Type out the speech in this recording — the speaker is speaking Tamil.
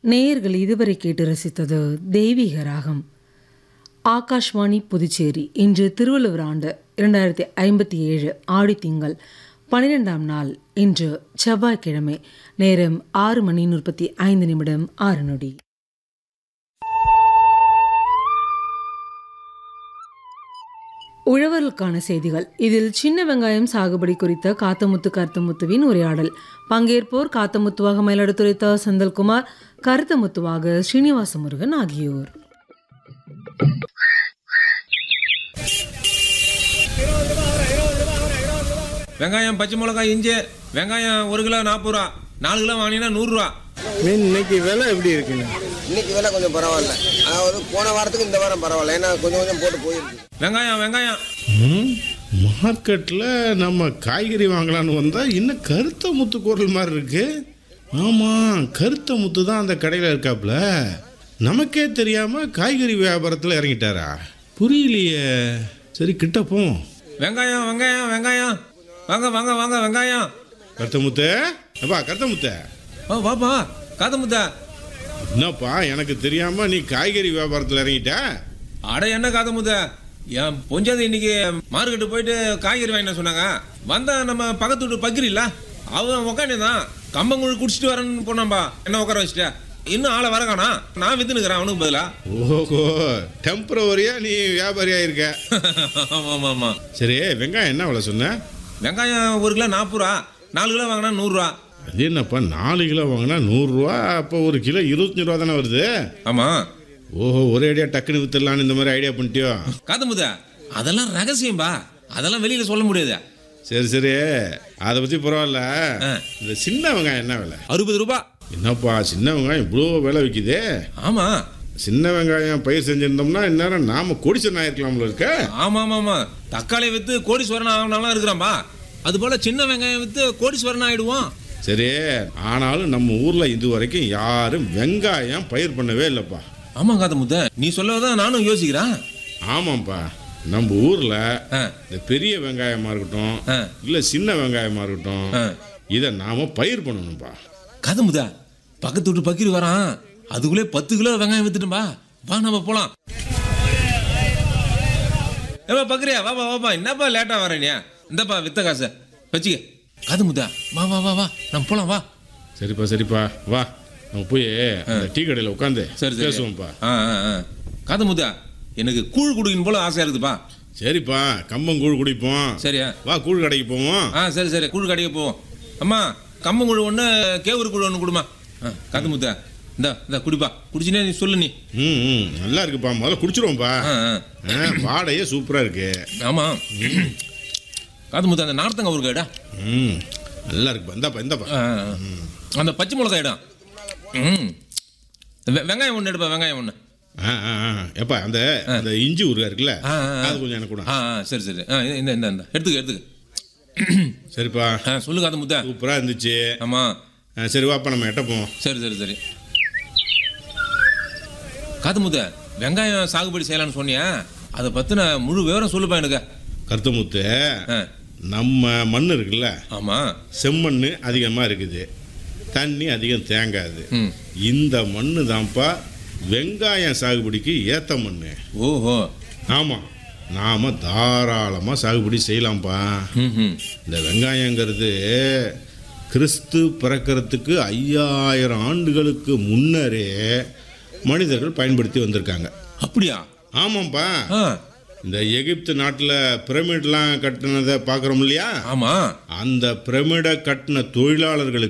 நேயர்கள் இதுவரை கேட்டு ரசித்தது தெய்வீக ராகம் ஆகாஷ்வாணி புதுச்சேரி இன்று திருவள்ளுவர் ஆண்டு இரண்டாயிரத்தி ஐம்பத்தி ஏழு ஆடி திங்கள் பன்னிரெண்டாம் நாள் இன்று செவ்வாய்க்கிழமை நேரம் ஆறு மணி முப்பத்தி ஐந்து நிமிடம் ஆறு நொடி உழவர்களுக்கான செய்திகள் இதில் சின்ன வெங்காயம் சாகுபடி குறித்த காத்தமுத்து கருத்தமுத்துவின் உரையாடல் பங்கேற்போர் காத்தமுத்துவாக மயிலாடுதுறை த செந்தில்குமார் கருத்தமுத்துவாக ஸ்ரீனிவாச முருகன் ஆகியோர் வெங்காயம் பச்சை மிளகாய் இஞ்சி வெங்காயம் ஒரு கிலோ நாற்பது ரூபா நாலு கிலோ வாங்கினீங்கன்னா நூறுரூவா மீன் இன்னைக்கு விலை எப்படி இருக்குங்க இன்னைக்கு விலை கொஞ்சம் பரவாயில்ல அதாவது போன வாரத்துக்கு இந்த வாரம் பரவாயில்ல ஏன்னா கொஞ்சம் கொஞ்சம் போட்டு போயிருக்கு வெங்காயம் வெங்காயம் மார்க்கெட்டில் நம்ம காய்கறி வாங்கலான்னு வந்தால் இன்னும் கருத்த முத்து குரல் மாதிரி இருக்கு ஆமாம் கருத்த முத்து தான் அந்த கடையில் இருக்காப்புல நமக்கே தெரியாமல் காய்கறி வியாபாரத்தில் இறங்கிட்டாரா புரியலையே சரி கிட்ட போம் வெங்காயம் வெங்காயம் வெங்காயம் வாங்க வாங்க வாங்க வெங்காயம் கருத்த முத்து அப்பா கருத்த முத்து ஓ வாப்பா காத்த முத்தா என்னப்பா எனக்கு தெரியாமல் நீ காய்கறி வியாபாரத்தில் இறங்கிட்ட அட என்ன காத்த முத்தா என் பொஞ்சாதி இன்னைக்கு மார்க்கெட்டு போயிட்டு காய்கறி வாங்கின சொன்னாங்க வந்தா நம்ம பக்கத்து வீட்டு பக்கிரி இல்ல அவன் உக்காண்டிதான் கம்பங்கூழ் குடிச்சிட்டு வரேன்னு போனான்பா என்ன உட்கார வச்சுட்ட இன்னும் ஆளை வர காணா நான் வித்துனுக்குறேன் அவனுக்கு பதிலா ஓஹோ டெம்பரவரியா நீ வியாபாரியா இருக்க ஆமா ஆமா ஆமா சரி வெங்காயம் என்ன விலை சொன்ன வெங்காயம் ஒரு கிலோ நாற்பது ரூபா நாலு கிலோ வாங்கினா நூறுரூவா அது என்னப்பா நாலு கிலோ வாங்கினா நூறுரூவா அப்போ ஒரு கிலோ இருபத்தஞ்சி ரூபா தானே வருது ஆமா ஓஹோ ஒரே ஐடியா டக்குன்னு வித்துடலான்னு இந்த மாதிரி ஐடியா பண்ணிட்டியோ காத்தமுதா அதெல்லாம் ரகசியம்பா அதெல்லாம் வெளியில சொல்ல முடியாது சரி சரி அதை பற்றி பரவாயில்ல ஆ. இந்த சின்ன வெங்காயம் என்ன விலை அறுபது ரூபாய் என்னப்பா சின்ன வெங்காயம் இவ்வளோ விலை விற்கிதே ஆமா சின்ன வெங்காயம் பயிர் செஞ்சிருந்தோம்னா இந்நேரம் நாம கொடிச்சன் ஆயிருக்கலாம்ல இருக்க ஆமா ஆமா ஆமா தக்காளி வித்து கோடீஸ்வரன் ஆகணும்லாம் இருக்கிறான்பா அது போல சின்ன வெங்காயம் வித்து கோடீஸ்வரன் ஆயிடுவோம் சரி ஆனாலும் நம்ம ஊரில் இது வரைக்கும் யாரும் வெங்காயம் பயிர் பண்ணவே இல்லைப்பா ஆமா காத்தமுத்த நீ சொல்லதான் நானும் யோசிக்கிறேன் ஆமாம்ப்பா நம்ம ஊரில் ஆ, இந்த பெரிய வெங்காயமா இருக்கட்டும் ஆ. இல்லை சின்ன வெங்காயமா இருக்கட்டும் ஆ. இதை நாம பயிர் பண்ணணும்ப்பா காத்தமுத்தா பக்கத்து வீட்டு பக்கீர் வரான் அதுக்குள்ளே பத்து கிலோ வெங்காயம் வித்துட்டும்பா வா நம்ம போலாம் ஏப்பா பக்கரியா வாப்பா வாப்பா என்னப்பா லேட்டா வரேனியா இந்தப்பா வித்த காசு வச்சுக்க காத்தமுத்தா வா வா வா வா நம்ம போலாம் வா சரிப்பா சரிப்பா வா நம்ம போய் அந்த டீ கடையில் உட்காந்து சரி சரி பேசுவோம்ப்பா ஆ ஆ ஆ காத்தமுத்தா எனக்கு கூழ் குடிக்கணும் போல ஆசையா இருக்குதுப்பா சரிப்பா கம்பங்கூழ் குடிப்போம் சரியா வா கூழ் கடைக்கு போவோம் ஆ சரி சரி கூழ் கடைக்கு போவோம் அம்மா கம்பங்கூழ் ஒன்று கேவுரு கூழ் ஒன்று கொடுமா ஆ காத்தமுத்தா இந்த இந்த குடிப்பா குடிச்சினே நீ சொல்லு நீ ம் ம் நல்லா இருக்குப்பா முதல்ல குடிச்சிருவோம்ப்பா ஆ ஆ ஆ, வாடையே சூப்பராக இருக்கு ஆமாம் காத்தமுத்தா அந்த நார்த்தங்க ஒரு கைடா ம் நல்லா இருக்குப்பா இந்தாப்பா இந்தாப்பா ஆ, ஆ. அந்த பச்சை மிளகாய் இடம் ம் வெ- வெங்காயம் ஒன்று எடுப்பா வெங்காயம் ஒன்று ஆ ஆ ஆ எப்பா அந்த அந்த இஞ்சி ஊறுகாய் இருக்குல்ல ஆ, ஆ, ஆ. அது கொஞ்சம் எனக்கு கூட ஆ ஆ சரி சரி ஆ இந்த இந்த இந்த எடுத்துக்க எடுத்துக்க சரிப்பா ஆ சொல்லு காத்தமுத்தா சூப்பராக இருந்துச்சு ஆமாம் ஆ, சரி வாப்பா நம்ம எட்ட போவோம் சரி சரி சரி காத்தமுத்த வெங்காயம் சாகுபடி செய்யலாம்னு சொன்னியா அதை பற்றின முழு விவரம் சொல்லுப்பா எனக்கு கருத்தமுத்து ஆ நம்ம மண் இருக்குல்ல ஆமாம் செம்மண் அதிகமாக இருக்குது தண்ணி அதிகம் தேங்காது ம் இந்த மண்ணு தான்ப்பா வெங்காயம் சாகுபடிக்கு ஏற்ற மண் ஓஹோ ஆமாம் நாம் தாராளமாக சாகுபடி செய்யலாம்ப்பா ம் ம் இந்த வெங்காயங்கிறது கிறிஸ்து பிறக்கிறதுக்கு ஐயாயிரம் ஆண்டுகளுக்கு முன்னரே மனிதர்கள் பயன்படுத்தி வந்திருக்காங்க அப்படியா ஆமாம்ப்பா ஆ இந்த எகிப்து நாட்டில் பிரமிட்லாம் கட்டினதை பார்க்குறோம் இல்லையா ஆமாம் அந்த பிரமிடை கட்டின தொழிலாளர்களுக்கு